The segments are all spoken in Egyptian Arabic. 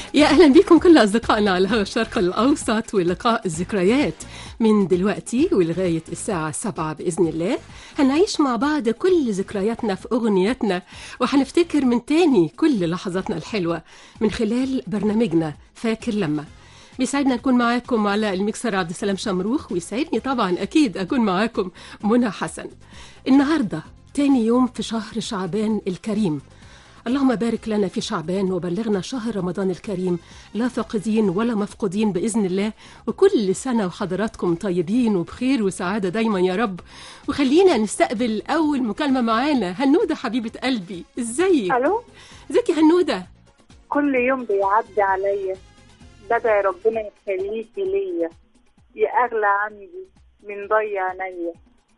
يا اهلا بكم كل اصدقائنا على هوا الشرق الاوسط ولقاء الذكريات من دلوقتي ولغايه الساعه 7 باذن الله هنعيش مع بعض كل ذكرياتنا في اغنياتنا وهنفتكر من تاني كل لحظاتنا الحلوه من خلال برنامجنا فاكر لما بيسعدنا نكون معاكم على الميكسر عبد السلام شمروخ ويسعدني طبعا اكيد اكون معاكم منى حسن النهارده تاني يوم في شهر شعبان الكريم اللهم بارك لنا في شعبان وبلغنا شهر رمضان الكريم لا فاقدين ولا مفقودين بإذن الله وكل سنة وحضراتكم طيبين وبخير وسعادة دايما يا رب وخلينا نستقبل أول مكالمة معانا هنودة حبيبة قلبي ازيك الو ازيك يا هنودة كل يوم بيعدي عليا بدعي ربنا يخليكي ليا يا اغلى عندي من ضي عينيا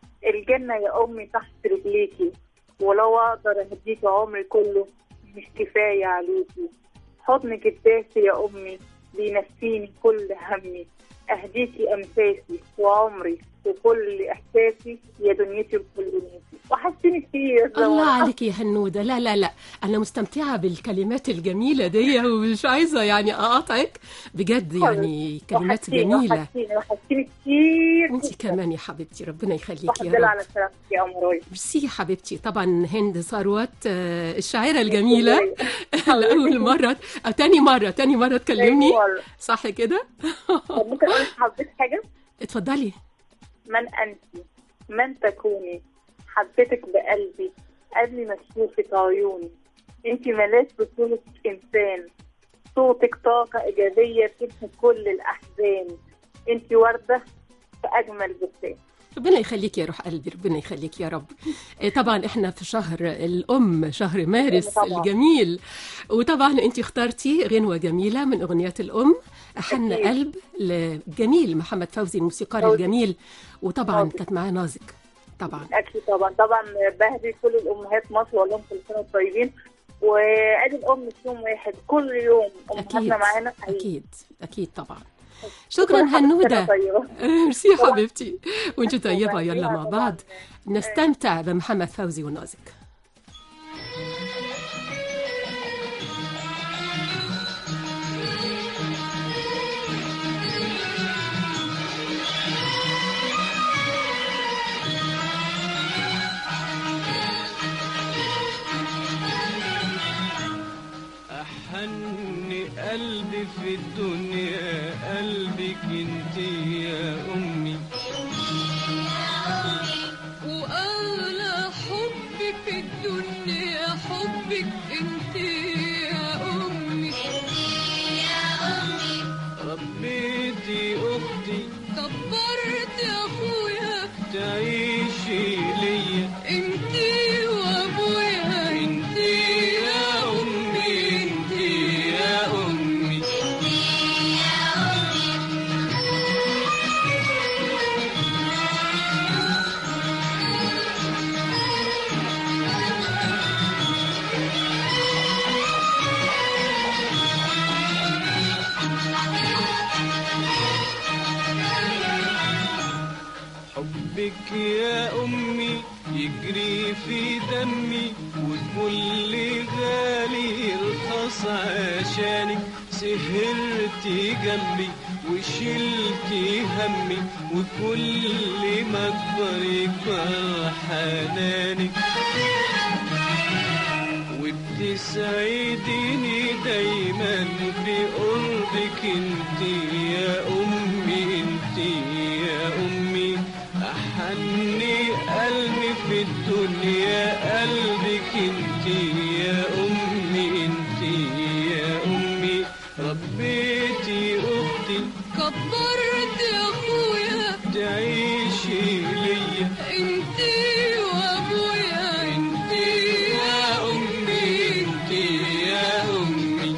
الجنة يا امي تحت رجليكي ولو اقدر اهديكي عمري كله مش كفاية عليكي حضنك الدافي يا امي بينسيني كل همي اهديكي انفاسي وعمري وكل احساسي يا دنيتي وكل نيتي وحشتني كتير الله عليك يا هنودة لا لا لا أنا مستمتعة بالكلمات الجميلة دي ومش عايزة يعني أقاطعك بجد يعني كلمات وحشتيني- جميلة وحشتيني وحشتيني كتير وانت كمان يا حبيبتي ربنا يخليك واحد يا دل رب على سلامتك يا امراي ميرسي حبيبتي طبعا هند ثروت آه، الشاعرة الجميلة لأول مرة أو تاني مرة تاني مرة تكلمني مرة. صح كده طب ممكن اقول لحضرتك حاجة اتفضلي من أنت من تكوني حبيتك بقلبي قبل ما اشوفك عيوني انت ملاك بصورة انسان صوتك طاقة ايجابية بتمحي كل الاحزان انت وردة في اجمل بستان ربنا يخليك يا روح قلبي ربنا يخليك يا رب إيه طبعا احنا في شهر الام شهر مارس طبعاً. الجميل وطبعا انت اخترتي غنوه جميله من اغنيات الام احن أكيد. قلب لجميل محمد فوزي الموسيقار فوزي. الجميل وطبعا فوزي. كانت معاه نازك طبعا اكيد طبعا طبعا بهدي كل الامهات مصر واقول لهم كل سنة وانتم طيبين وادي الام في يوم واحد كل يوم اكيد امهاتنا معانا اكيد اكيد طبعا شكرا هنوده طيبة. ميرسي يا حبيبتي وانت طيبه يلا مع بعض نستمتع بمحمد فوزي ونازك أحن قلبي في الدنيا قلبك انت يا أمي وأغلى حب في الدنيا حبك انت يا أمي يا أمي ربيتي أختي كبرت يا أخويا تعيشي ليا انت وأبويا انت يا أمي انت يا أمي حبك يا أمي يجري في دمي وكل غالي يرخص عشانك سهرتي جنبي وشلتي همي وكل ما اكبر يكبر حنانك وبتسعديني دايما بقربك انت يا امي انت يا امي احني قلبي في الدنيا قلبك انت يا امي انت يا امي ربيتي اختي كبرت يا أخويا تعيشي ليا انت وأبويا انت يا امي انت يا امي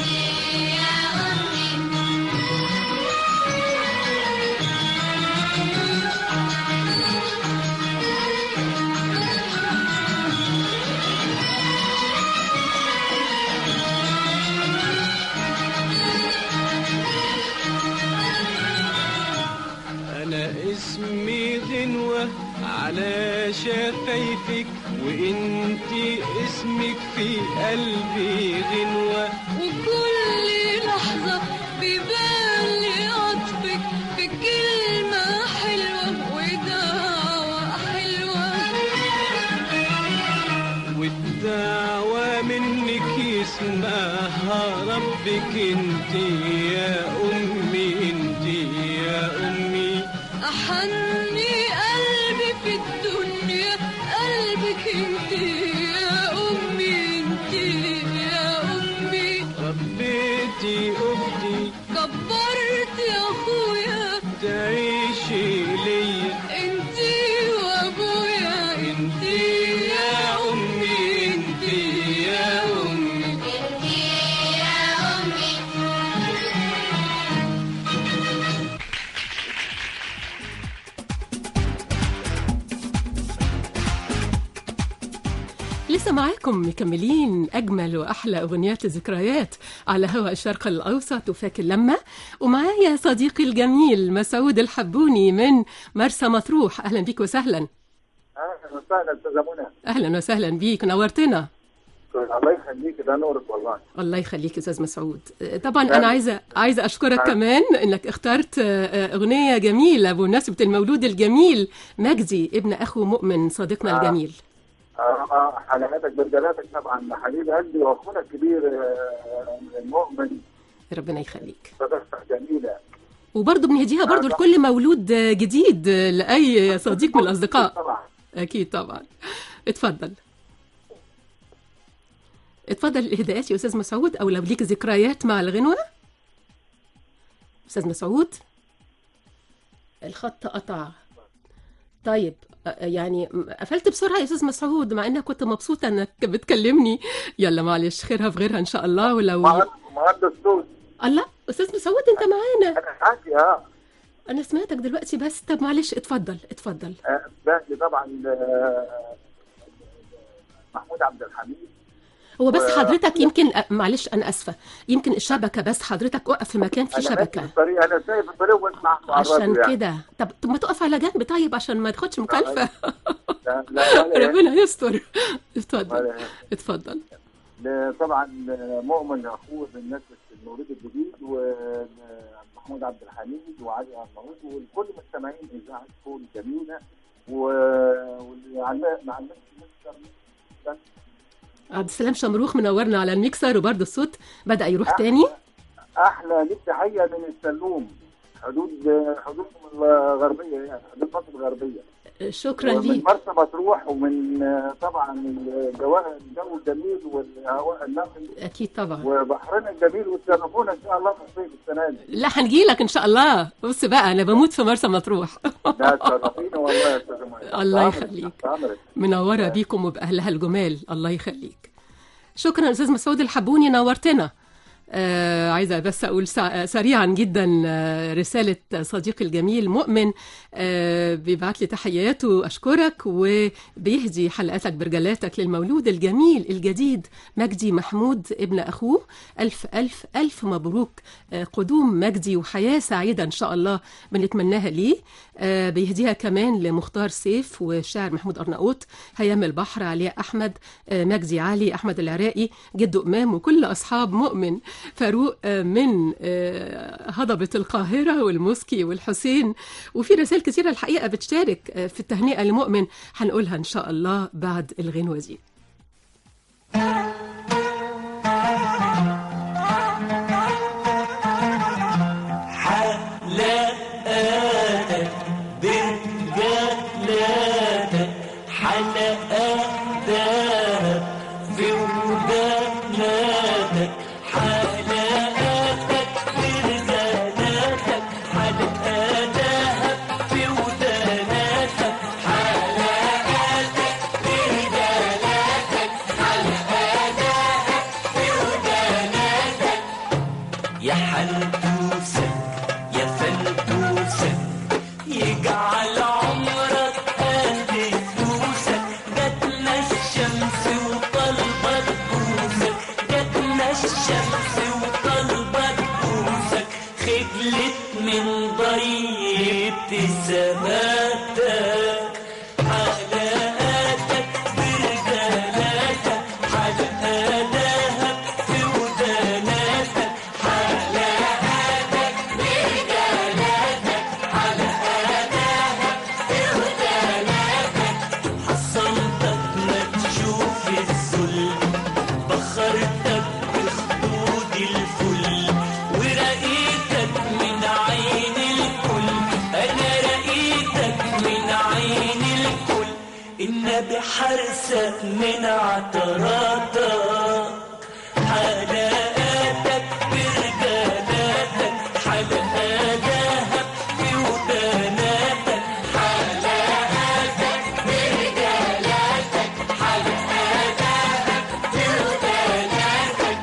أنا اسمي غنوة على شفايفك وانت اسمك في قلبي غنوة وكل ربك انت يا امي انت يا امي أحني قلبي في الدنيا قلبك انت يا أمي انت يا أمي ربيتي اختي كبرت يا أخويا تعيشي ليا انت وأبويا انت يا امي انت يا امي لسه معاكم مكملين أجمل وأحلى أغنيات الذكريات على هواء الشرق الأوسط وفاكر لما ومعايا صديقي الجميل مسعود الحبوني من مرسى مطروح أهلا بيك وسهلا اهلا وسهلا استاذه منى أهلا وسهلا بيك نورتنا الله يخليك ده نورك والله الله يخليك يا استاذ مسعود طبعا انا عايزه عايزه اشكرك كمان انك اخترت آه، اغنيه جميله بمناسبه المولود الجميل مجدي ابن اخو مؤمن صديقنا آه. الجميل آه آه حلقاتك برجلاتك طبعا حبيب قلبي واخونا الكبير آه، المؤمن ربنا يخليك صديقتك جميله وبرضه بنهديها برضه لكل مولود آه، جديد آه، لاي صديق من الاصدقاء طبعا اكيد طبعا اتفضل اتفضل الهدايات يا استاذ مسعود او لو ليك ذكريات مع الغنوه استاذ مسعود الخط قطع طيب آه، يعني م- قفلت بسرعه يا استاذ مسعود مع انك كنت مبسوطه انك بتكلمني يلا معلش خيرها في غيرها ان شاء الله ولو مهندس الصوت الله استاذ مسعود انت معانا انا معاكي اه انا سمعتك دلوقتي بس طب معلش اتفضل اتفضل آه، بهدي طبعا آه، محمود عبد الحميد هو بس و- حضرتك يمكن أ- معلش انا اسفه يمكن الشبكه بس حضرتك وقف في مكان فيه انا ماشي في شبكه الطريق انا سايب الطريق واسمع على عشان الراديو يعني. كده طب طب ما تقف على جنب طيب عشان ما تاخدش مخالفه لا لا ولا ربنا يستر اتفضل ولا اتفضل ل- طبعا مؤمن اخوه من نسل المولود الجديد ومحمود عبد الحميد وعلي ارناؤوط وكل مستمعين اذاعه فول الجميله و- واللي علق مع الناس بس عبد السلام شمروخ منورنا على الميكسر وبرضه الصوت بدا يروح تاني احلى ليك تحيه من السلوم حدود حدود الغربيه يعني حدود مصر الغربيه شكرا ومن ليك مرسى مطروح ومن طبعا الجو الجو الجميل والهواء النقي اكيد طبعا وبحرنا الجميل وتشرفونا ان شاء الله في الصيف السنه دي لا هنجيلك ان شاء الله بص بقى انا بموت في مرسى مطروح لا تشرفينا والله يا استاذ مهندس. الله عمرك- يخليك. عمرك. منوره بيكم وباهلها الجمال الله يخليك شكرا استاذ مسعود الحبوني نورتنا آه عايزة بس أقول سع- سريعا جدا آه، رسالة صديقي الجميل مؤمن آه بيبعت لي تحياته أشكرك وبيهدي حلقاتك برجلاتك للمولود الجميل الجديد مجدي محمود ابن أخوه ألف ألف ألف مبروك آه قدوم مجدي وحياة سعيدة إن شاء الله بنتمناها ليه آه بيهديها كمان لمختار سيف والشاعر محمود أرناؤوط هيام البحر علياء أحمد آه مجدي علي أحمد العراقي جدو إمام وكل أصحاب مؤمن فاروق آه، من آه، هضبة القاهرة والمسكي والحسين وفي رسائل كثيرة الحقيقة بتشارك آه، في التهنئة لمؤمن هنقولها إن شاء الله بعد الغنوة دي حلقاتك برجلاتك حلقات دهب في وداناتك حلقاتك برجلاتك حلقات دهب في وداناتك حلقاتك برجلاتك حلقات دهب في وداناتك يا حلتوسك يا فلتوسك يجعل عمرك قد فلوسك جاتنا الشمس وطلبت بوسك جاتنا الشمس وطلبت بوسك خجلت من ضي ابتساماتك حلقاتك برجالاتك حلقات دهب في وداناتك حلقاتك برجالاتك حلقات دهب في وداناتك حصنتك ما تشوف الذل بخرتك بخطوط وحرسك من عطراتك حلقاتك برجالاتك حلقة دهب في وداناتك حلقاتك برجالاتك حلقة دهب في وداناتك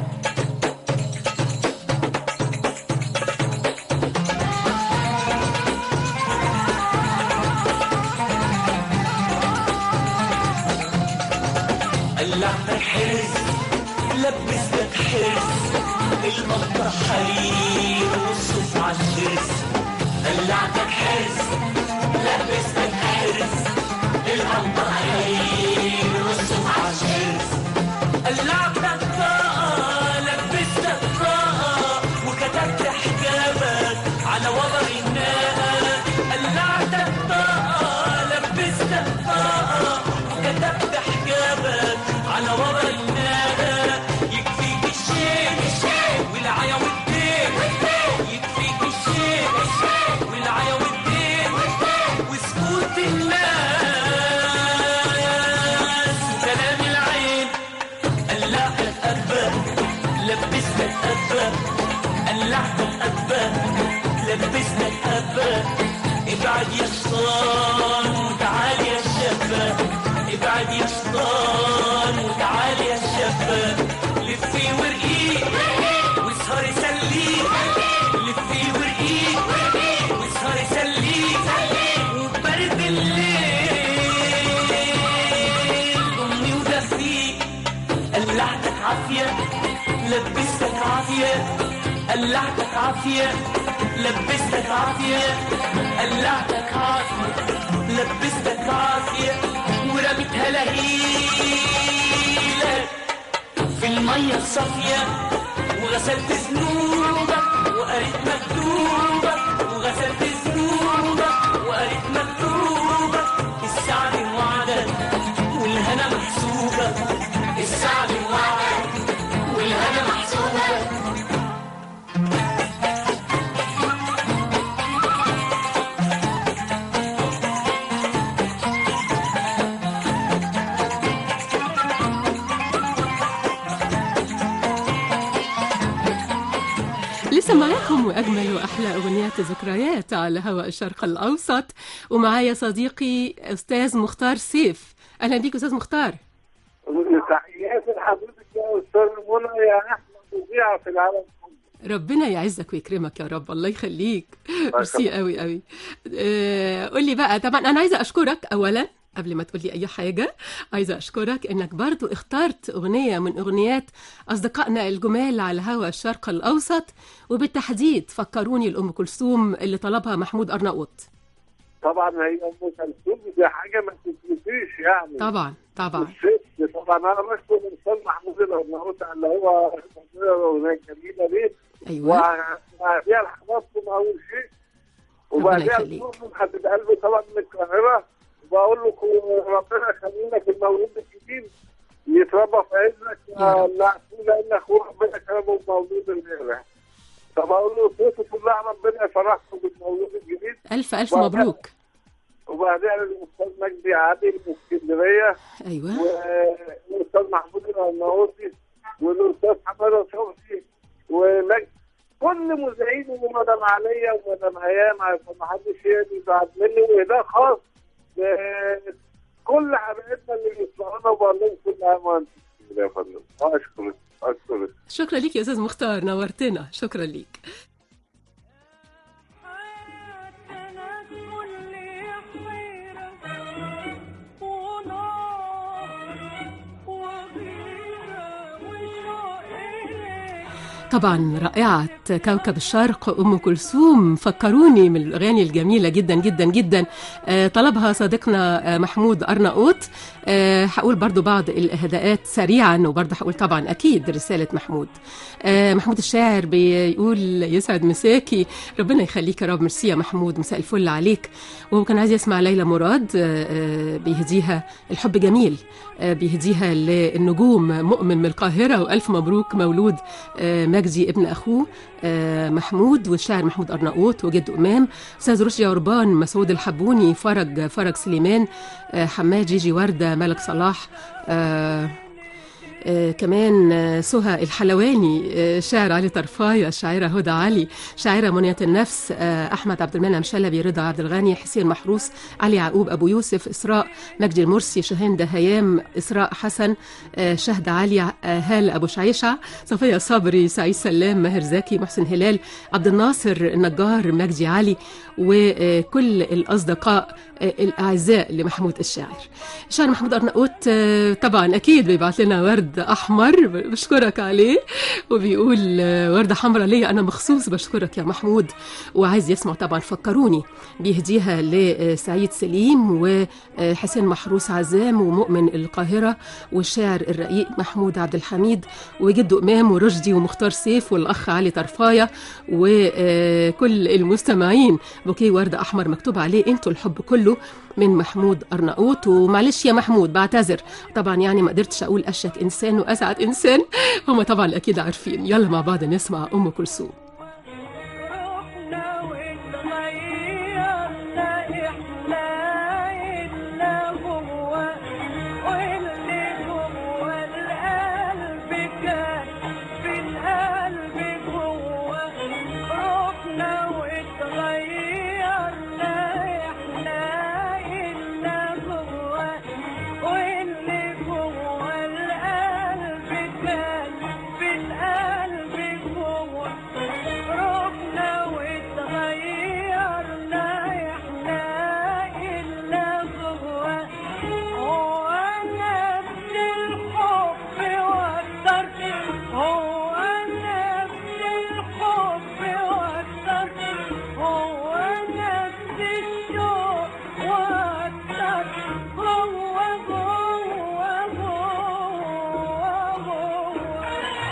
قلعتك حرز لبستك حرز المطرح حرير والصوف عالشرز قلعتك حرز لبستك حرز المطرح حرير والصوف عالشرز قلعتك طاقة لبستك طاقة وكتبت حجابك على وبر الناقة قلعتك طاقة لبستك طاقة وكتبت حجابك على وبر الناقة يكفيك الشيء والعيا والدين يكفيك الشيء والعيا والدين وسكوت الناس وكلام العين قلعتك أبا لبستك أبا قلعتك أبا لبستك أبا ابعد يا شيطان وتعال يا شابة ابعد يا شيطان وتعال يا شابة لفي ورقيق واسهري سليك لفي ورقيق واسهري سليك وبرد الليل ضمي ودفيك قلعتك عافية لبستك عافية قلعتك عافية لبستك عافية قلعتك عافية لبستك عافية ورميتها لهيلك في المية الصافية وغسلت ذنوبك وقريت مكتوبك وغسلت ذنوبك وقريت مكتوبك السعد وعدك والهنا محسوبة السعد وعدك والهنا محسوبة لسه معاكم وأجمل وأحلى أغنيات ذكريات على هواء الشرق الأوسط ومعايا صديقي أستاذ مختار سيف أهلا بيك أستاذ مختار تحياتي لحضرتك يا استاذ منى يا احمد مذيعه في العالم كله ربنا يعزك ويكرمك يا رب الله يخليك ميرسي قوي قوي آه، قول لي بقى طبعا انا عايزه اشكرك اولا قبل ما تقولي اي حاجه عايزه اشكرك انك برضو اخترت اغنيه من اغنيات اصدقائنا الجمال على هوا الشرق الاوسط وبالتحديد فكروني الام كلثوم اللي طلبها محمود ارناؤوط طبعا هي ام كلثوم دي حاجه ما تتنسيش يعني طبعا طبعا الست طبعا انا بشكر الاستاذ محمود الارناؤوط اللي هو الاغنيه الجميله دي ايوه وبعديها لحضراتكم اول شيء وبعديها يخليك. لكم حبيب قلبي طبعا من القاهره وبقول لكم ربنا يخلي لك المولود الجديد يتربى في عزك يا رب. لا لان اخوه ربنا كرمه بمولود امبارح طب اقول له صوته كلها ربنا يفرحكم بالمولود الجديد الف الف وبعد- مبروك وبعدين الاستاذ مجدي عادل من اسكندريه ايوه والاستاذ محمود الارناؤوطي والاستاذ حماده صبحي ومجد كل مذيعين ومدام عليا ومدام ايام عشان ما حدش يزعل مني وهداء خاص لكل حبايبنا اللي بيسمعونا وبقول لهم كل عام وانتم بخير يا فندم اشكرك اشكرك شكرا ليك يا استاذ مختار نورتنا شكرا ليك حياتنا كل حيرة ونار وغيرة وشوق إليك طبعا رائعة كوكب الشرق أم كلثوم فكروني من الأغاني الجميلة جدا جدا جدا آه، طلبها صديقنا آه، محمود أرناؤوط آه، هقول برضو بعض الإهداءات سريعا وبرضو هقول طبعا أكيد رسالة محمود آه، محمود الشاعر بيقول يسعد مساكي ربنا يخليك يا رب ميرسي يا محمود مساء الفل عليك وهو كان عايز يسمع ليلى مراد آه، آه، بيهديها الحب جميل آه، بيهديها للنجوم مؤمن من القاهرة وألف مبروك مولود آه، مجد مجدي ابن أخوه آه، محمود والشاعر محمود أرناؤوط وجد أمام أستاذ رشدي عربان مسعود الحبوني فرج فرج سليمان آه، حماد جيجي وردة ملك صلاح آه، آه كمان آه، سهى الحلواني آه شاعر علي طرفاية الشاعرة هدى علي شاعرة منية النفس آه أحمد عبد المنعم شلبي رضا عبد الغني حسين محروس علي يعقوب أبو يوسف إسراء مجدي المرسي شاهين هيام إسراء حسن آه شهد علي آه هالة أبو شعيشة صفية صبري سعيد سلام ماهر زكي محسن هلال عبد الناصر النجار مجدي علي وكل الأصدقاء آه الأعزاء لمحمود الشاعر الشاعر محمود أرناؤوط آه، طبعا أكيد بيبعت لنا ورد أحمر بشكرك عليه وبيقول آه، وردة حمراء ليا أنا مخصوص بشكرك يا محمود وعايز يسمع طبعا فكروني بيهديها لسعيد سليم وحسين محروس عزام ومؤمن القاهرة والشاعر الرقيق محمود عبد الحميد وجد إمام ورشدي ومختار سيف والأخ علي طرفاية وكل المستمعين بوكيه وردة أحمر مكتوب عليه انتوا الحب كله من محمود أرناؤوط ومعلش يا محمود بعتذر طبعا يعني ما قدرتش أقول أشك إنسان وأسعد إنسان هم طبعا أكيد عارفين يلا مع بعض نسمع أم كلثوم رحنا واتغيرنا احنا إلا هو واللي جوه القلب كان في القلب جوه رحنا واتغيرنا احنا إلا هو واللي جوه القلب كان في القلب جوه رحنا واتغيرنا احنا إلا جوه هو نفس الحب واكتر هو نفس الحب واكتر هو نفس الشوق واكتر هو جوه جوه جوه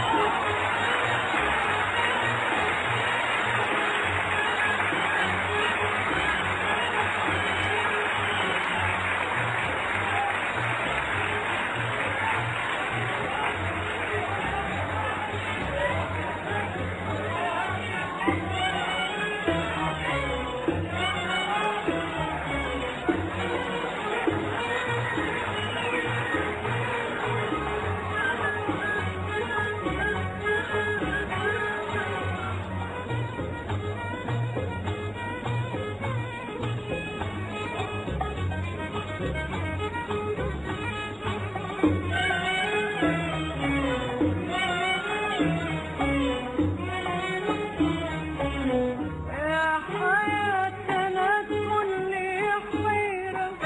يا حياتنا كل حيرة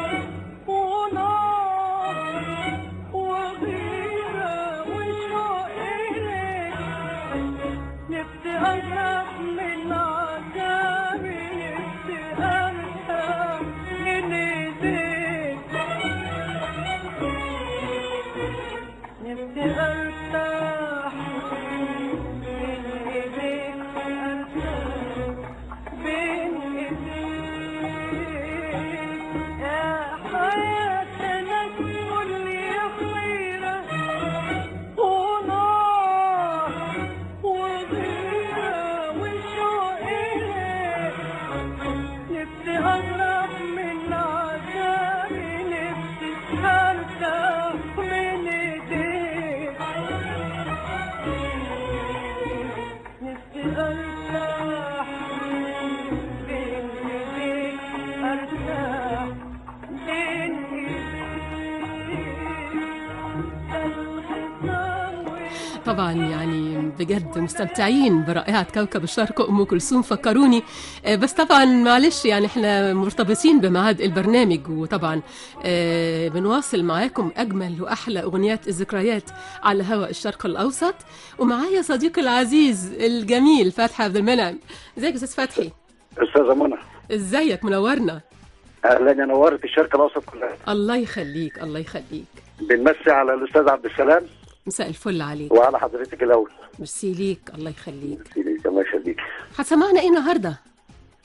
ونار وغيرة وشوق إليك نفسي أهرب من عذابي نفسي أرتاح من إيديك نفسي أرتاح بين إيديك أرتاح بين إيديك يا حياتنا كل خيرة ونار وغيرة وشوق إليك نفسي أهرب من عذابي نفسي أرتاح من إيديك نفسي أرتاح بين إيديك أرتاح بين إيديك طبعا يعني بجد مستمتعين برائعة كوكب الشرق أم كلثوم فكروني آه، بس طبعا معلش يعني احنا مرتبطين بميعاد البرنامج وطبعا آه، بنواصل معاكم أجمل وأحلى أغنيات الذكريات على هواء الشرق الأوسط ومعايا صديقي العزيز الجميل فتحي عبد المنعم ازيك يا أستاذ فتحي استاذه منى ازيك منورنا اهلا يا نورت الشرق الاوسط كلها الله يخليك الله يخليك بنمسي على الاستاذ عبد السلام مساء الفل عليك وعلى حضرتك الاول ميرسي ليك الله يخليك الله يخليك هتسمعنا ايه النهارده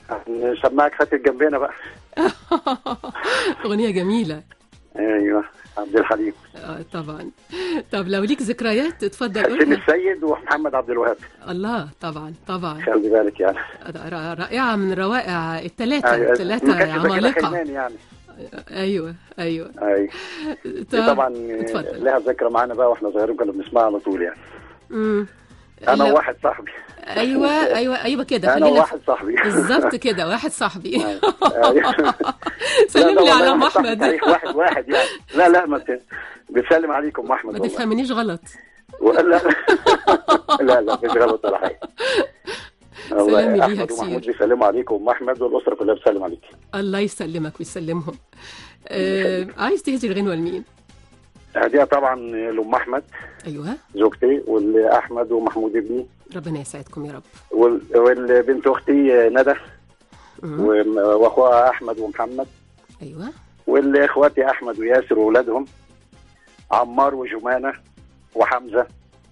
نسمعك خاتم جنبنا بقى اغنيه جميله ايوه عبد الحليم آه طبعا طب لو ليك ذكريات اتفضل حسين قولها السيد ومحمد عبد الوهاب الله طبعا طبعا خلي بالك يعني ر- رائعة من روائع الثلاثة أيوة، الثلاثة ما كانش فاكرها عمالقة حلمان يعني أيوة أيوة اي طب دي طبعا اتفضل لها ذكرى معانا بقى واحنا صغيرين كنا بنسمعها على طول يعني مم. انا لو- وواحد صاحبي أيوة أيوة أيوة كده انا خلينا وواحد صاحبي بالظبط كده واحد صاحبي أيوة. سلم لا، لي لا، على والله ام واحد صاحبي احمد تاريخ واحد واحد يعني لا لا ما ت- بتسلم عليكم احمد ما والله تفهمنيش غلط لا لا لا لا مش غلط ولا حاجه والله سلامي ليها احمد ومحمود كتير. بيسلموا عليكم ام احمد والاسره كلها بتسلم عليك الله يسلمك ويسلمهم آه عايز تهدي الغنوة لمين؟ هديها طبعا لام احمد أيوة زوجتي والاحمد ومحمود ابني ربنا يسعدكم يا رب وال- والبنت اختي ندى مم. وم- واخوها احمد ومحمد أيوة والاخواتي احمد وياسر واولادهم عمار وجمانه وحمزه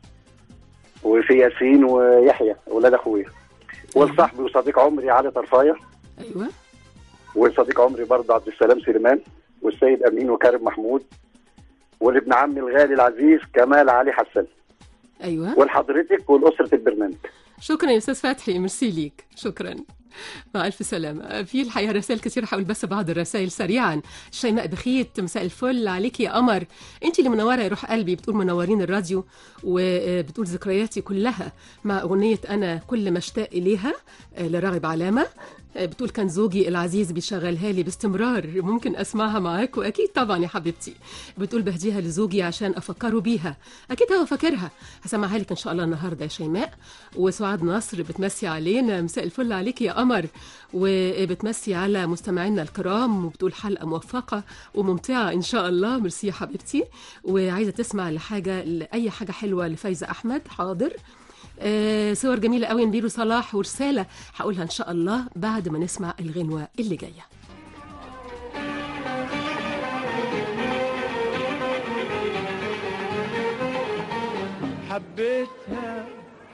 وفي ياسين ويحيى اولاد اخويا والصاحبي وصديق عمري علي طرفايه أيوة وصديق عمري برضه عبد السلام سليمان والسيد امين وكريم محمود والابن عمي الغالي العزيز كمال علي حسن أيوة ولحضرتك ولاسره البرنامج شكرا يا استاذ فتحي ميرسي ليك شكرا مع الف سلامه في الحقيقه رسائل كثير حاول بس بعض الرسائل سريعا شيماء بخيت مساء الفل عليك يا قمر انت اللي منوره يا روح قلبي بتقول منورين الراديو وبتقول ذكرياتي كلها مع اغنيه انا كل ما اشتاق اليها لراغب علامه بتقول كان زوجي العزيز بيشغلها لي باستمرار ممكن اسمعها معاك واكيد طبعا يا حبيبتي بتقول بهديها لزوجي عشان افكره بيها اكيد هو فاكرها هسمعها لك ان شاء الله النهارده يا شيماء وسعاد نصر بتمسي علينا مساء الفل عليك يا قمر وبتمسي على مستمعينا الكرام وبتقول حلقه موفقه وممتعه ان شاء الله ميرسي يا حبيبتي وعايزه تسمع لحاجه لاي حاجه حلوه لفايزه احمد حاضر آه، صور جميلة قوي نبيرو صلاح ورسالة هقولها إن شاء الله بعد ما نسمع الغنوة اللي جاية حبيتها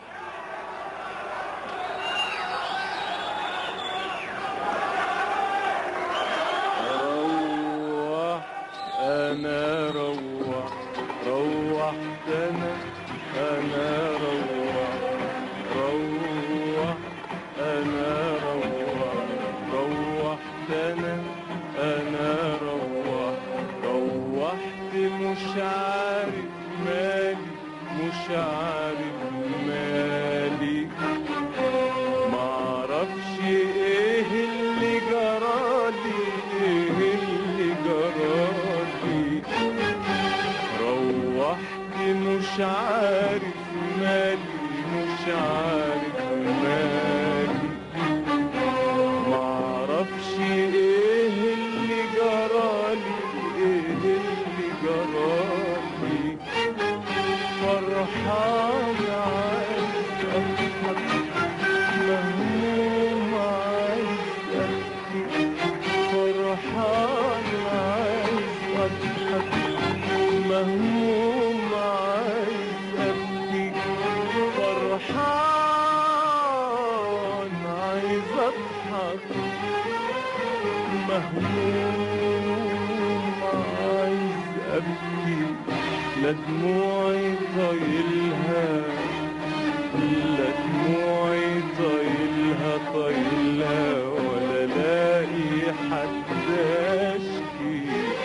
روح انا روح روحت انا انا روح روح انا روح روحت انا انا روح روحت مش عارف مالي مش عارف مالي معرفش ايه اللي جرالي ايه اللي جرالي روحت مش عارف مالي مش عارف مالي معرفش ايه اللي جرالي ايه اللي جرالي فرحان عايز اضحك مهموم عايز ابكي فرحان عايز اضحك مهموم عايز ابكي فرحان عايز اضحك مهموم عايز ابكي لا دموعي طايلها لا دموعي طايلها طايلها ولا لاقي حد اشكي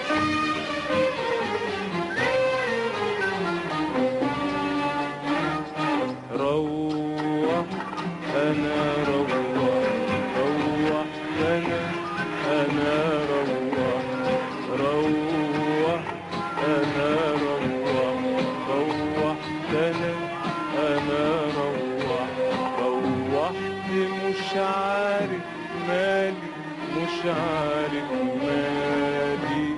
روح انا روح روح انا انا روح روح انا روح روح انا انا روح روحت مش عارف مالي مش عارف مالي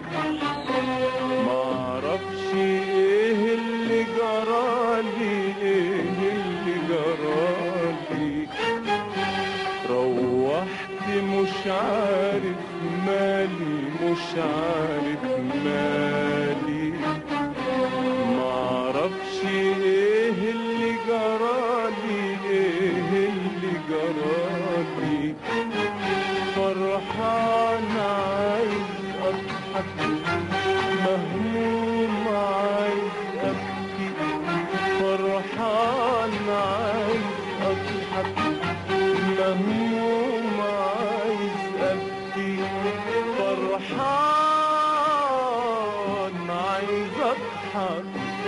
معرفش ايه اللي جرالي ايه اللي جرالي روحت مش عارف مالي مش عارف مالي معرفش ايه اللي جرالي ايه اللي جرالي فرحان عايز اضحك مهموم مهموم عايز ابكي فرحان عايز اضحك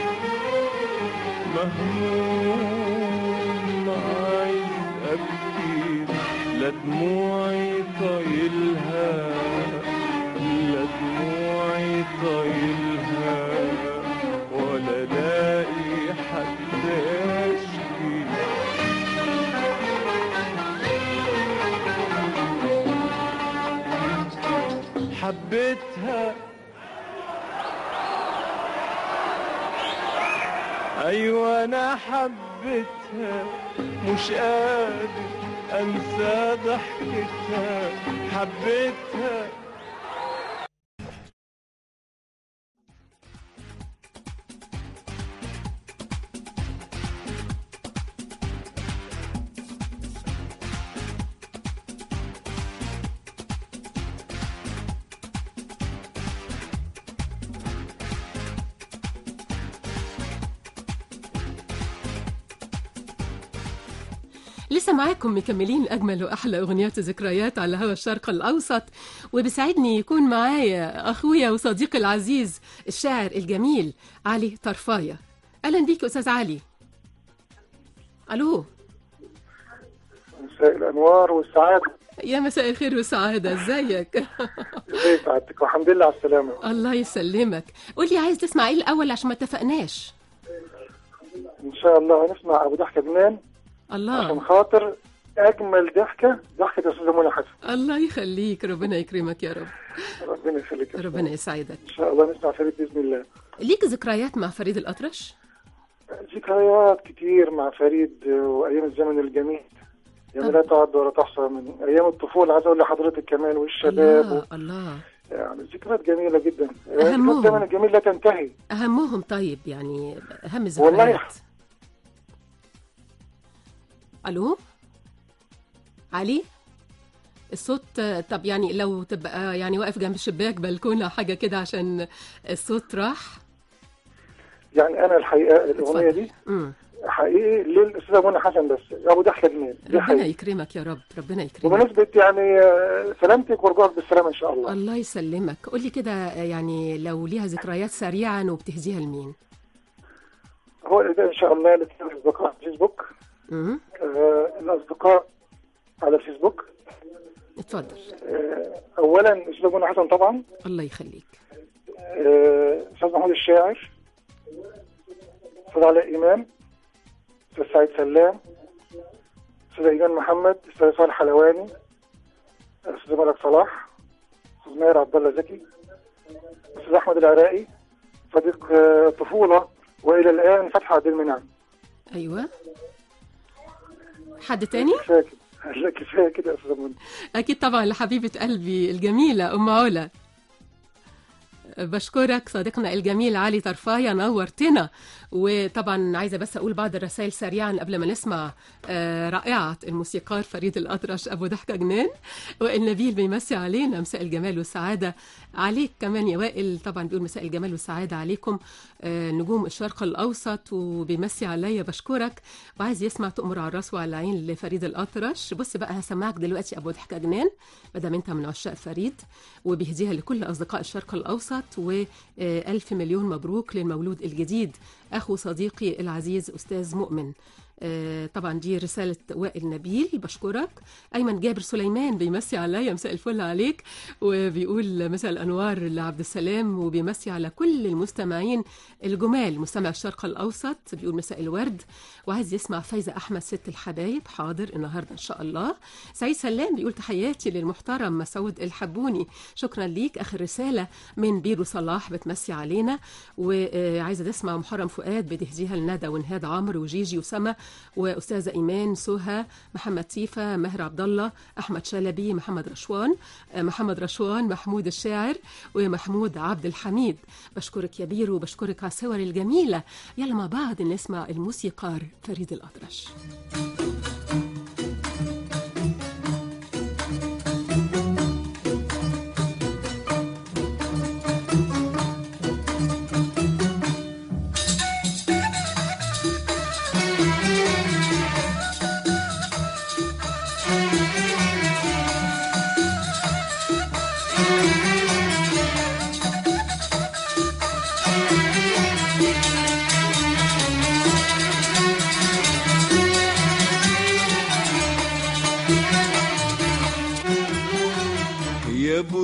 مهموم عايز ابكي لا دموعي طايلها لا دموعي طايلها ولا لاقي حد اشكي حبيتها ايوه انا حبيتها مش قادر انسى ضحكتها حبيتها لسه معاكم مكملين أجمل وأحلى أغنيات ذكريات على هوا الشرق الأوسط وبسعدني يكون معايا أخويا وصديقي العزيز الشاعر الجميل علي طرفاية أهلا بيك أستاذ علي ألو مساء الانوار والسعاده يا مساء الخير والسعادة ازيك ازي سعادتك والحمد لله على السلامه الله يسلمك قولي عايز تسمع ايه الأول عشان ما اتفقناش ان شاء الله هنسمع ابو ضحكه جنان عشان الله خاطر اجمل ضحكه ضحكه استاذه منى حسن الله يخليك ربنا يكرمك يا رب ربنا يخليك يا ربنا يسعدك ان شاء الله نسمع فريد باذن الله ليك ذكريات مع فريد الأطرش ذكريات كتير مع فريد وايام الزمن الجميل يعني لا تعد ولا تحصى من ايام الطفوله عايز اقول لحضرتك كمان والشباب و... الله الله يعني ذكريات جميله جدا أهمهم. الزمن الجميل لا تنتهي أهمهم طيب يعني أهم والله الذكريات ألو علي الصوت طب يعني لو تبقى يعني واقف جنب الشباك بلكونة حاجة كده عشان الصوت راح يعني انا الحقيقه الاغنيه اتفضل. دي امم حقيقي للاستاذه منى حسن بس ابو ضحكه جنان دي ربنا حقيقي يكرمك يا رب ربنا يكرمك بمناسبة يعني آه، سلامتك ورجوعك بالسلامة إن شاء الله الله يسلمك قولي كده يعني لو ليها ذكريات سريعا وبتهديها لمين هو ده إن شاء الله لكل الأصدقاء على الفيسبوك امم آه الأصدقاء على الفيسبوك اتفضل آه أولا أستاذ منى حسن طبعا الله يخليك آه، أستاذ محمود الشاعر أستاذ علاء إمام أستاذ سعيد سلام أستاذ إيمان محمد أستاذ صالح حلواني أستاذ ملك صلاح أستاذ ماهر عبد الله زكي أستاذ أحمد العراقي صديق آه، طفولة وإلى الآن فتحي عبد المنعم ايوه حد تاني كفاية كده لا كفاية كده يا أستاذ منى اكيد طبعا لحبيبه قلبي الجميله ام علا بشكرك صديقنا الجميل علي طرفاية نورتنا وطبعا عايزة بس أقول بعض الرسائل سريعا قبل ما نسمع آه، رائعة الموسيقار فريد الأطرش أبو ضحكة جنان والنبيل بيمسي علينا مساء الجمال والسعادة عليك كمان يا وائل طبعا بيقول مساء الجمال والسعادة عليكم آه، نجوم الشرق الأوسط وبيمسي عليا بشكرك وعايز يسمع تؤمر على الراس وعلى العين لفريد الأطرش بص بقى هسمعك دلوقتي أبو ضحكة جنان مادام أنت من عشاق فريد وبيهديها لكل أصدقاء الشرق الأوسط وألف مليون مبروك للمولود الجديد أخو صديقي العزيز أستاذ مؤمن آه، طبعا دي رسالة وائل نبيل بشكرك أيمن جابر سليمان بيمسي عليا مساء الفل عليك وبيقول مساء الأنوار لعبد السلام وبيمسي على كل المستمعين الجمال مستمع الشرق الأوسط بيقول مساء الورد وعايز يسمع فايزة أحمد ست الحبايب حاضر النهاردة إن شاء الله سعيد سلام بيقول تحياتي للمحترم مسعود الحبوني شكرا ليك آخر رسالة من بيرو صلاح بتمسي علينا وعايزة تسمع محرم فؤاد بتهديها لندى ونهاد عمرو وجيجي وسما واستاذه ايمان سهى محمد تيفا ماهر عبد الله احمد شلبي محمد رشوان آه، محمد رشوان محمود الشاعر ومحمود عبد الحميد بشكرك يا بيرو وبشكرك على الصور الجميله يلا مع بعض نسمع الموسيقار فريد الاطرش Thank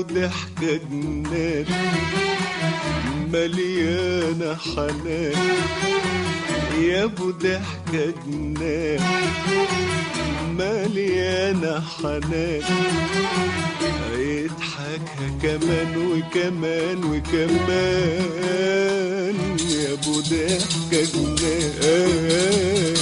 ابو ضحكة جنان مليانة حنان يا ابو ضحكة جنان مليانة حنان يضحكها كمان وكمان وكمان يا ابو ضحكة جنان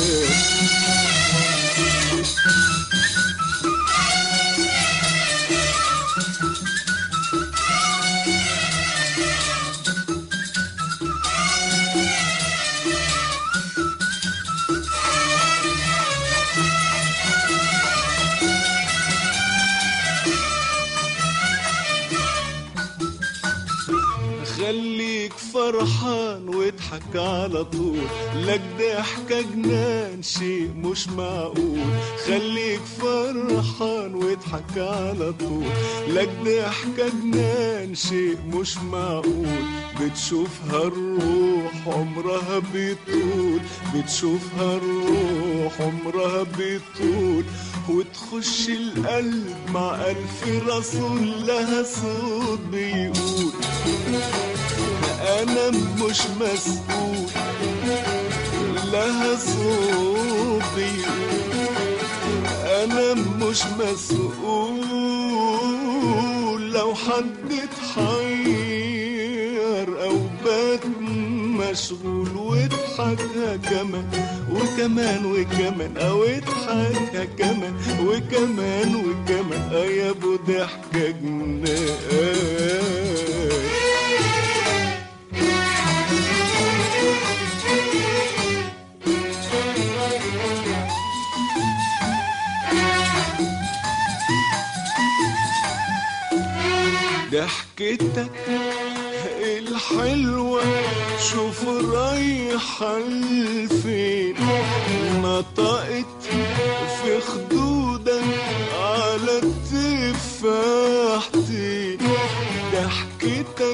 خليك فرحان واضحك على طول لك ضحكة جنان شيء مش معقول خليك فرحان واضحك على طول لك ضحكة جنان شيء مش معقول بتشوفها الروح عمرها بيطول بتشوفها الروح عمرها بيطول وتخش القلب مع ألف رسول لها صوت بيقول أنا مش مسؤول لها صوت بيقول أنا مش مسؤول لو حد اتحير أو بات مشغول واضحكها كمان وكمان وكمان أو اضحكها كمان وكمان وكمان آه يا أبو ضحكة جنان ضحكتك الحلوة شوف رايحة لفين نطقت في خدودك على التفاحتين ضحكتك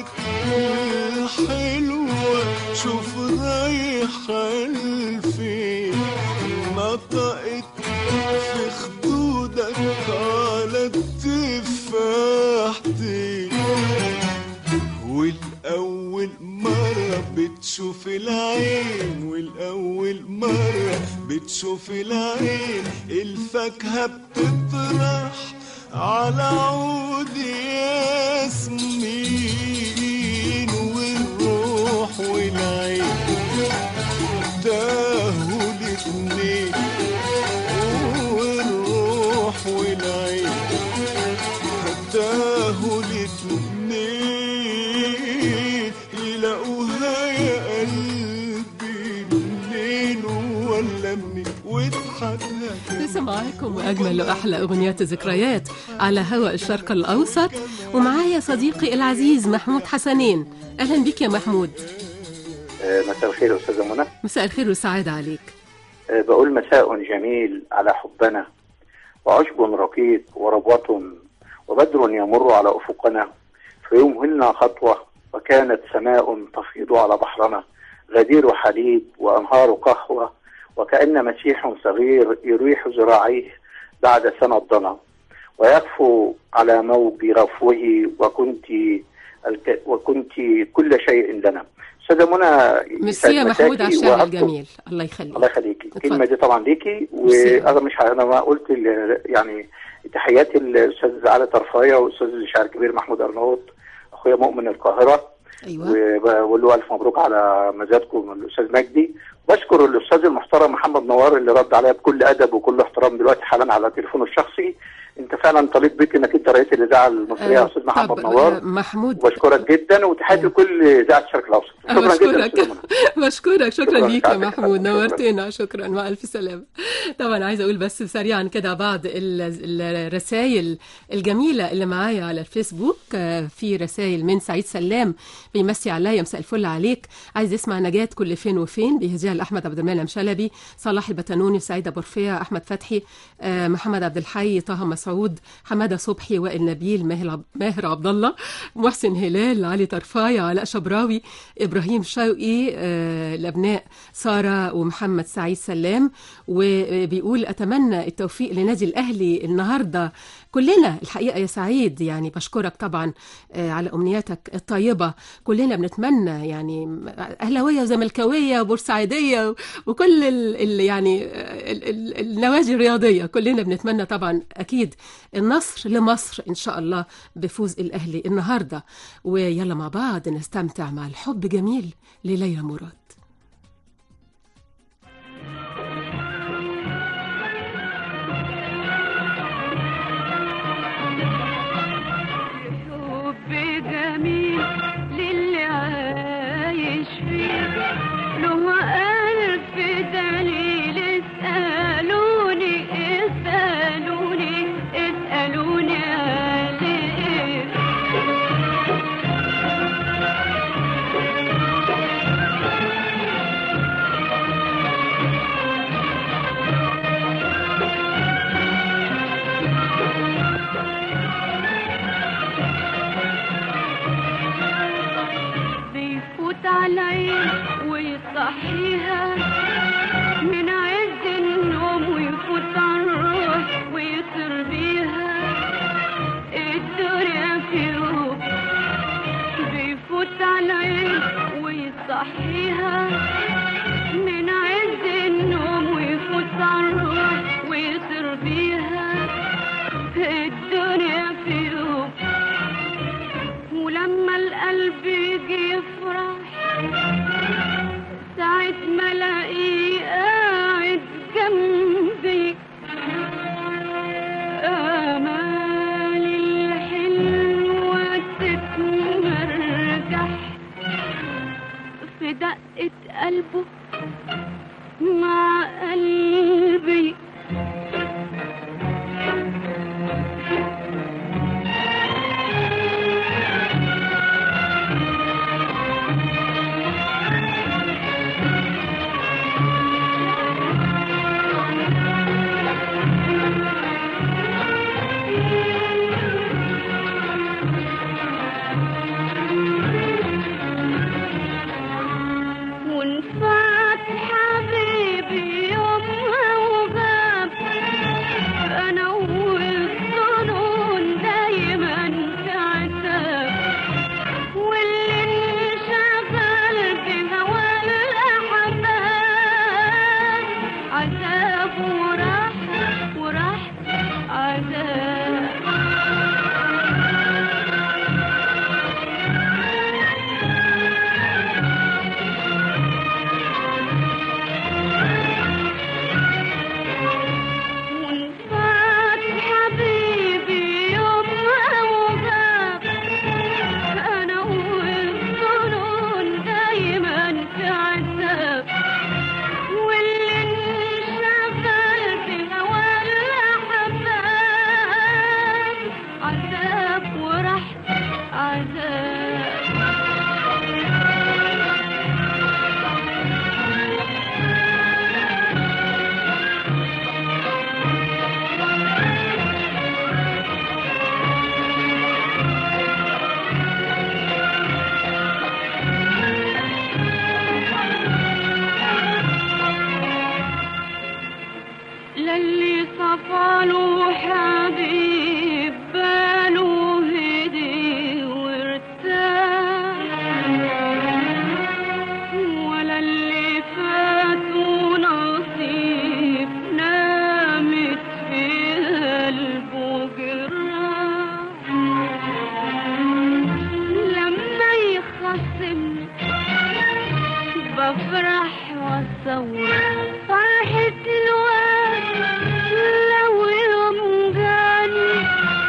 الحلوة شوف رايحة لفين نطقت في خدودك على التفاحتين والأول مرة بتشوف العين والأول مرة بتشوف العين الفاكهة بتطرح على عود ياسمين والروح والعين تاهوا الاتنين والروح والعين تاهوا الاتنين يلاقوها يا قلبي منين ولا منين واضحكها لسه معاكم واجمل واحلى اغنيات ذكريات على هواء الشرق الاوسط ومعايا صديقي العزيز محمود حسنين اهلا بك يا محمود آه، مساء الخير يا استاذه منى مساء الخير والسعاده عليك آه، بقول مساء جميل على حبنا وعشب رقيق وربوة وبدر يمر على أفقنا فيمهلنا خطوة وكانت سماء تفيض على بحرنا غدير حليب وأنهار قهوة وكأن مسيح صغير يريح ذراعيه بعد سنة ضنا ويكفو على موج رفوه وكنت الك... وكنت كل شيء لنا استاذه منى ميرسي يا محمود على الشعر وأذكر- الجميل الله يخليك الله يخليكي اتفضل. الكلمه دي طبعا ليكي ميرسي. وانا مش ه- انا ما قلت ال- يعني تحياتي للاستاذ علي طرفايه والاستاذ الشاعر الكبير محمود ارناؤوط اخويا مؤمن القاهره ايوه وبقول له الف مبروك على مزادكم الاستاذ مجدي بشكر الاستاذ المحترم محمد نوار اللي رد عليا بكل ادب وكل احترام دلوقتي حالا على تليفونه الشخصي انت فعلا طالب بك انك انت رئيس الاذاعه المصريه يا استاذ محمد طب، نوار آه، محمود وبشكرك جدا وتحياتي لكل اذاعه الشرق الاوسط شكرا جدا يا بشكرك أستاذ منى. بشكرك شكرا شكراً ليك يا سعادتك. محمود شكراً. نورتنا شكرا مع الف سلامه طبعا عايزه اقول بس سريعا كده بعض ال- الرسائل الجميله اللي معايا على الفيسبوك آه، في رسائل من سعيد سلام بيمسي عليا مساء الفل عليك عايز يسمع نجاة كل فين وفين بيهديها لاحمد عبد المنعم شلبي صلاح البتنوني سعيد ابو رفيع احمد فتحي آه، محمد عبد الحي طه مسعود مسعود حماده صبحي وائل نبيل ماهر عب- ماهر عبد الله محسن هلال علي طرفاي علاء شبراوي ابراهيم شوقي آه، الابناء ساره ومحمد سعيد سلام وبيقول اتمنى التوفيق لنادي الاهلي النهارده كلنا الحقيقه يا سعيد يعني بشكرك طبعا آه، على امنياتك الطيبه كلنا بنتمنى يعني اهلاويه وزملكاويه وبورسعيديه وكل ال ال يعني ال ال النوادي الرياضيه كلنا بنتمنى طبعا اكيد النصر لمصر ان شاء الله بفوز الاهلي النهارده ويلا مع بعض نستمتع مع الحب جميل لليلى مراد حب جميل للي عايش فيه له ألف دليل اسألوني اسألوني اسألوني عليه بيفوت على العين ويصحيها من عز النوم ويفوت على الروح ويطير بيها الدنيا في يوم بيفوت على العين ويصحيها من عز النوم ويفوت على الروح ويطير بيها الدنيا في يوم ولما القلب يجي يفرح ساعة ما الاقيه قاعد جنبي آمالي الحلوة تتمرجح في دقة قلبه مع قلبي ونفات حبيبي يومها وغاب انا والظنون دايما في عتاب واللي انشغل بهوى الاحباب عذاب وراح وراح عذاب ونفات حبيبي يومها وغاب انا والظنون دايما في عذاب واللي انشغل بهوى الاحباب عذاب وراح عذاب للي صفاله حبيب باله هدي وارتاح ولا اللي فاته نصيب نامت في قلبه جراح لما يخصمني بفرح واصور فرحة الواد لو يوم جاني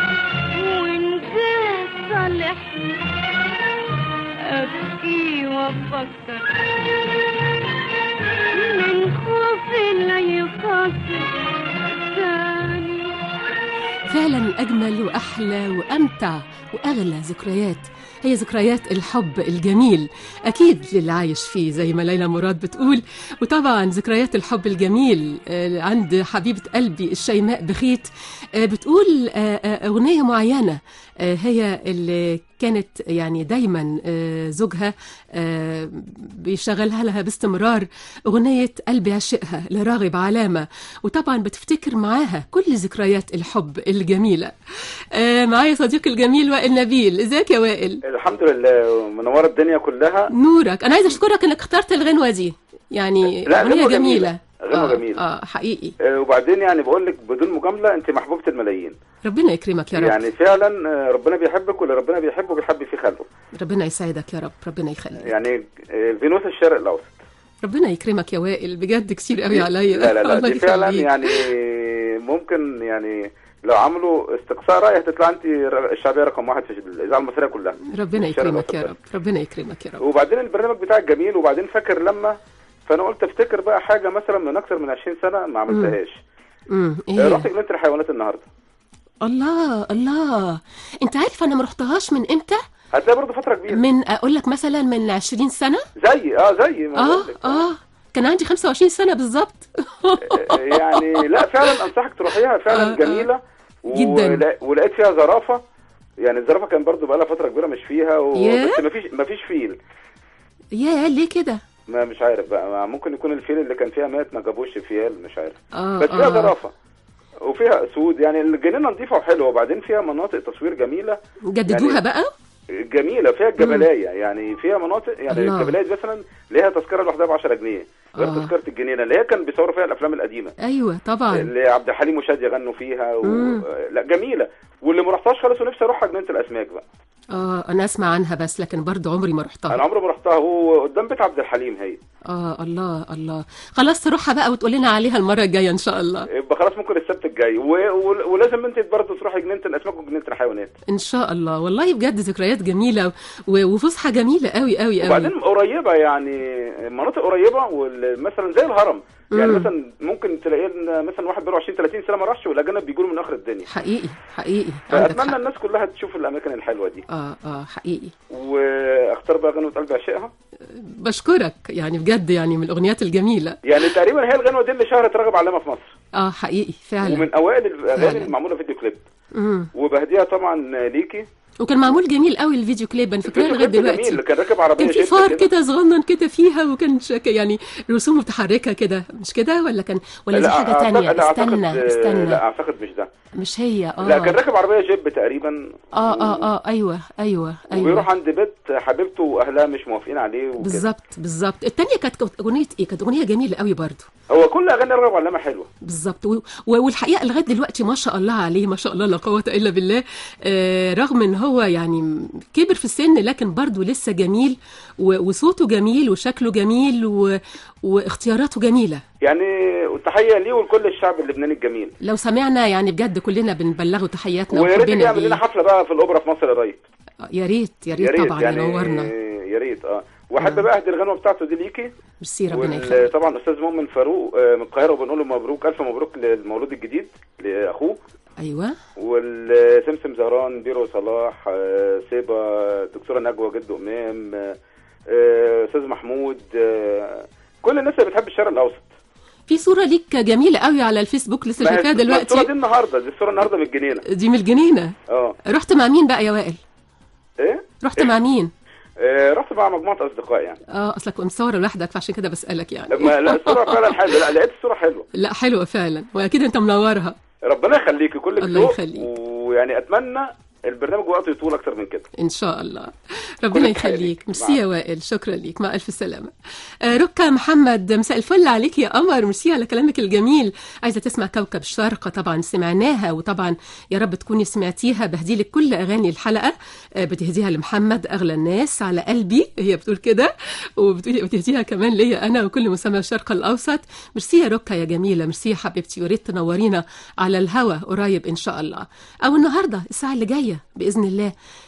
وانتهى صالحني ابكي وافكر من خوفي لا يخاصم تاني فعلا أجمل وأحلى وأمتع وأغلى ذكريات هي ذكريات الحب الجميل أكيد للي عايش فيه زي ما ليلى مراد بتقول وطبعا ذكريات الحب الجميل آه، عند حبيبة قلبي الشيماء بخيت آه، بتقول آه، آه، أغنية معينة آه، هي اللي كانت يعني دايما آه، زوجها آه، بيشغلها لها باستمرار أغنية قلبي عشقها لراغب علامة وطبعا بتفتكر معاها كل ذكريات الحب الجميلة آه، معايا صديقي الجميل وائل نبيل ازيك يا وائل الحمد لله منوره الدنيا كلها نورك انا عايزه اشكرك انك اخترت الغنوه دي يعني لا، اغنيه غنوة جميله غنوة آه، جميلة. اه حقيقي آه، وبعدين يعني بقول لك بدون مجامله انت محبوبه الملايين ربنا يكرمك يا رب يعني فعلا آه، ربنا بيحبك واللي ربنا بيحبه بيحب في خلقه ربنا يسعدك يا رب ربنا يخليك يعني آه، فينوس الشرق الاوسط ربنا يكرمك يا وائل بجد كتير قوي عليا لا لا لا الله دي فعلا يخليك. يعني ممكن يعني لو عملوا استقصاء راي هتطلع انت ر- الشعبيه رقم واحد في الاذاعه المصريه كلها ربنا الشرق يكرمك يا الأوسط رب ربنا يكرمك يا رب وبعدين البرنامج بتاعك جميل وبعدين فاكر لما فانا قلت افتكر بقى حاجه مثلا من اكثر من 20 سنه ما عملتهاش امم آه، ايه رحت جنينه الحيوانات النهارده الله الله انت عارف انا ما رحتهاش من امتى هتلاقي برضه فتره كبيره من اقول لك مثلا من 20 سنه زي اه زي ما اه بقول لك. اه كان عندي 25 سنه بالظبط آه، يعني لا فعلا انصحك تروحيها فعلا آه، آه. جميله جداً. ولا- ولقيت فيها زرافه يعني الزرافه كان برضو بقى لها فتره كبيره مش فيها و... ياه. بس ما فيش ما فيش فيل يا ليه كده ما مش عارف بقى ما ممكن يكون الفيل اللي كان فيها مات ما جابوش فيل مش عارف اه بس فيها آه. زرافه وفيها اسود يعني الجنينه نظيفه وحلوه وبعدين فيها مناطق تصوير جميله جددوها يعني- بقى جميله فيها الجبلايه يعني فيها مناطق يعني الله. الجبلايه دي مثلا ليها تذكره لوحدها ب 10 جنيه غير آه. تذكره الجنينه اللي هي كان بيصوروا فيها الافلام القديمه ايوه طبعا اللي عبد الحليم وشادي غنوا فيها و... مم. لا جميله واللي ما رحتهاش خالص ونفسي اروحها جنينه الاسماك بقى اه انا اسمع عنها بس لكن برضو عمري ما انا رحتها عمري ما رحتها هو قدام بيت عبد الحليم هي اه الله الله خلاص تروحها بقى وتقول لنا عليها المره الجايه ان شاء الله يبقى خلاص ممكن السبت الجاي و... و... ولازم انت برضه تروحي جنينه الاسماك وجنينه الحيوانات ان شاء الله والله بجد ذكريات جميله و- وفسحه جميله قوي قوي قوي وبعدين قريبه يعني مناطق قريبه ومثلا زي الهرم يعني مم. مثلا ممكن تلاقي لنا مثلا واحد بقاله 20 30 سنه ما راحش والاجانب بيجوا من اخر الدنيا حقيقي حقيقي عندك فاتمنى حق الناس كلها تشوف الاماكن الحلوه دي اه اه حقيقي واختار بقى غنوه قلبي عشقها بشكرك يعني بجد يعني من الاغنيات الجميله يعني تقريبا هي الغنوه دي اللي شهرت راغب علامه في مصر اه حقيقي فعلا ومن اوائل الاغاني فعلا. اللي معموله فيديو كليب مم. وبهديها طبعا ليكي وكان معمول جميل قوي الفيديو كليب انا فاكراه الفيديو لغايه كليب دلوقتي جميل كان راكب عربيه كان في جيب فار كده كده صغنن كده فيها وكان شك يعني رسوم متحركه كده مش كده ولا كان ولا دي لا، حاجه أعتقد- تانية لا، أعتقد- استنى استنى لا اعتقد مش ده مش هي اه لا كان راكب عربيه جيب تقريبا اه اه اه ايوه ايوه وبيروح ايوه عند بيت حبيبته واهلها مش موافقين عليه وكده. بالظبط بالظبط التانية كانت اغنيه ايه كانت اغنيه جميله قوي برضو هو كل اغاني راغب علامه حلوه بالظبط و- و- والحقيقه لغايه دلوقتي ما شاء الله عليه ما شاء الله لا قوه الا بالله آه رغم ان هو يعني م- كبر في السن لكن برضه لسه جميل و- وصوته جميل وشكله جميل و... واختياراته جميله يعني وتحيه ليه ولكل الشعب اللبناني الجميل لو سمعنا يعني بجد كلنا بنبلغه تحياتنا ويا ريت وحبنا يعمل لنا ليه حفله بقى في الاوبرا في مصر يا ريت آه، يا ريت يا يا ريت ريت طبعا يعني ينورنا يا ريت اه واحب بقى اهدي الغنوه بتاعته دي ليكي ميرسي ربنا يخليك وطبعا استاذ مؤمن فاروق آه، من القاهره وبنقول له مبروك الف مبروك للمولود الجديد لاخوه ايوه والسمسم زهران بيرو صلاح آه، سيبا دكتوره نجوى جد امام آه، آه، استاذ محمود آه، كل الناس اللي بتحب الشرق الاوسط في صوره ليك جميله قوي على الفيسبوك لسه ما هي- شايفاها ما الصوره دي دلوقتي النهارده دي الصوره النهارده من الجنينه دي من الجنينه اه رحت مع مين بقى يا وائل ايه رحت مع مين آه، رحت مع مجموعه اصدقاء يعني اه اصلك مصور لوحدك فعشان كده بسالك يعني لما لا الصوره فعلا حلوه لا لقيت الصوره حلوه لا حلوه فعلا واكيد انت منورها ربنا يخليكي كلك الله ذوق يخليك. ويعني اتمنى البرنامج وقته يطول اكتر من كده ان شاء الله ربنا كل تحية يخليك ليك. ميرسي مع يا وائل شكرا ليك مع الف سلامه آه، ركا محمد مساء الفل عليك يا قمر ميرسي على كلامك الجميل عايزه تسمع كوكب الشرق طبعا سمعناها وطبعا يا رب تكوني سمعتيها بهديلك كل اغاني الحلقه آه، بتهديها لمحمد اغلى الناس على قلبي هي بتقول كده وبتقولي بتهديها كمان ليا انا وكل مسمى الشرق الاوسط ميرسي يا ركا يا جميله ميرسي يا حبيبتي وريت تنورينا على الهوا قريب ان شاء الله او النهارده الساعه اللي جايه باذن الله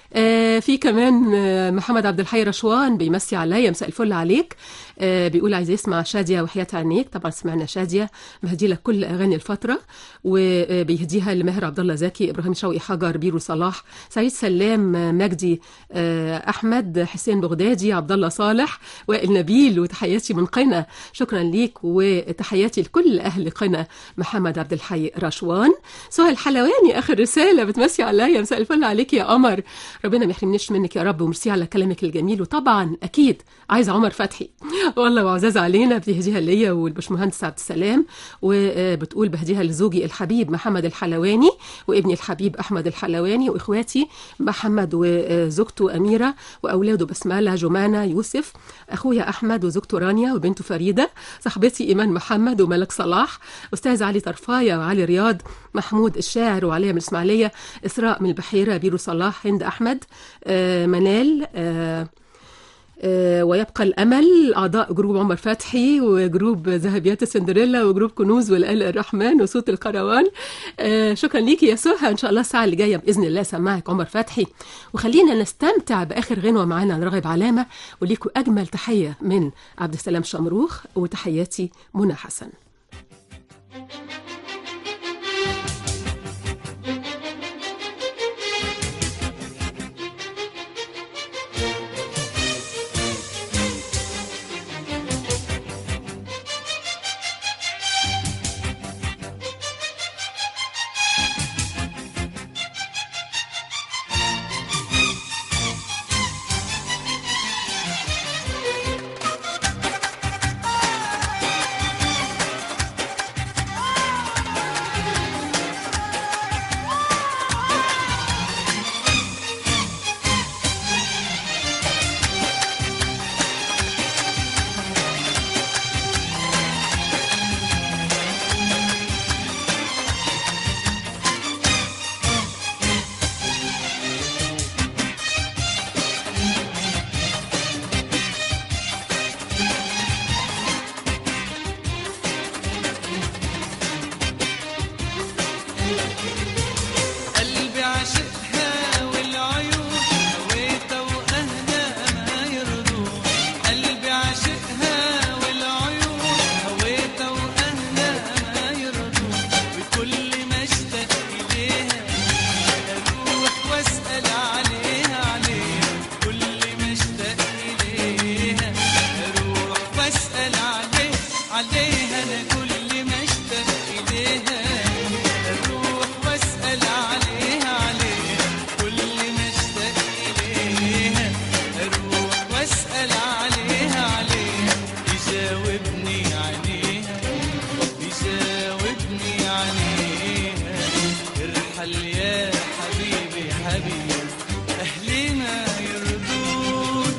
آه، في كمان آه، محمد عبد الحي رشوان بيمسي عليا مساء الفل عليك آه، بيقول عايز يسمع شادية وحياة عينيك طبعا سمعنا شادية بهدي لك كل أغاني الفترة وبيهديها لماهر عبد الله زكي إبراهيم شوقي حجر بيرو صلاح سعيد سلام آه، مجدي آه، أحمد حسين بغدادي عبد الله صالح وائل نبيل وتحياتي من قنا شكرا ليك وتحياتي لكل أهل قنا محمد عبد الحي رشوان سهى الحلواني آخر رسالة بتمسي عليا مساء الفل عليك يا قمر ربنا ما يحرمنيش منك يا رب وميرسي على كلامك الجميل وطبعا اكيد عايزه عمر فتحي والله وعزاز علينا بتهديها ليا والبشمهندس عبد السلام وبتقول بهديها لزوجي الحبيب محمد الحلواني وابني الحبيب احمد الحلواني واخواتي محمد وزوجته اميره واولاده بسمله جمانه يوسف اخويا احمد وزوجته رانيا وبنته فريده صاحبتي ايمان محمد وملك صلاح استاذ علي طرفايه وعلي رياض محمود الشاعر وعليا من الاسماعيليه اسراء من البحيره بيرو صلاح هند احمد آه، منال آه، آه، ويبقى الامل اعضاء جروب عمر فتحي وجروب ذهبيات السندريلا وجروب كنوز والآل الرحمن وصوت الكروان آه، شكرا ليكي يا سهى ان شاء الله الساعه اللي جايه باذن الله سماعك عمر فتحي وخلينا نستمتع باخر غنوه معانا عن راغب علامه وليكوا اجمل تحيه من عبد السلام شمروخ وتحياتي منى حسن قلبي عاشقها والعيون هويتها واهلها ما يرضون قلبي عاشقها والعيون هويتها واهلها ما يرضون وكل ما اشتاق اليها اروح واسال عليها عليها كل ما اشتاق اليها اروح واسال عليها عليها انا كل ما اشتاق اليها اروح واسال عليها عليها كل ما اشتاق اليها اروح واسال عليها عليها يجاوبني عليها يجاوبني عليها ارحل يا حبيبي حبيبي اهلي ما يرضون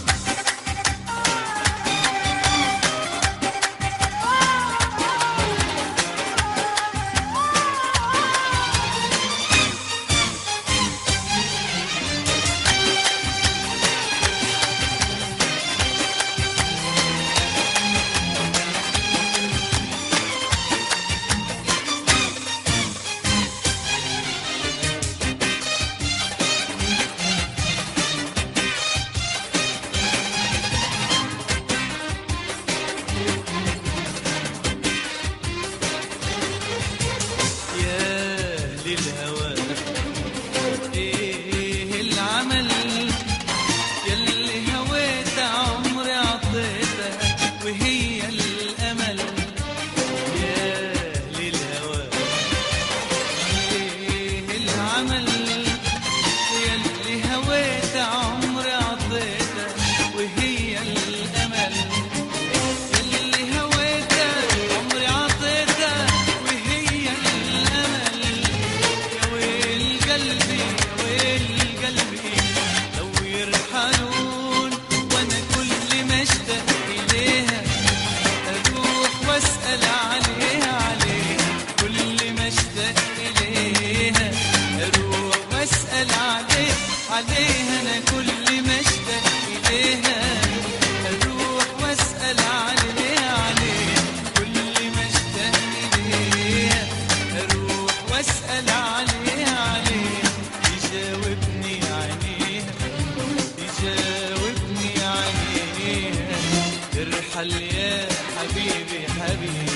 يا للهوى ايه العمل يلي هويت عمري عطيتها وهي الامل يا للهوى ايه العمل يلي هويت عمري عطيتها وهي الامل يلي هويتها عمري عطيتها وهي الامل يا ويل قلبي يا ويل قلبي لو يرحلون وانا كل ما اشتاق اليها اروح واسال عليها عليها كل ما اشتاق اليها اروح واسال عليها عليها انا كل ما اشتاق اليها اروح واسال عليها عليها كل ما اشتاق اليها اروح واسال عليها عليها يجاوبني عليها ارحل يا حبيبي حبيبي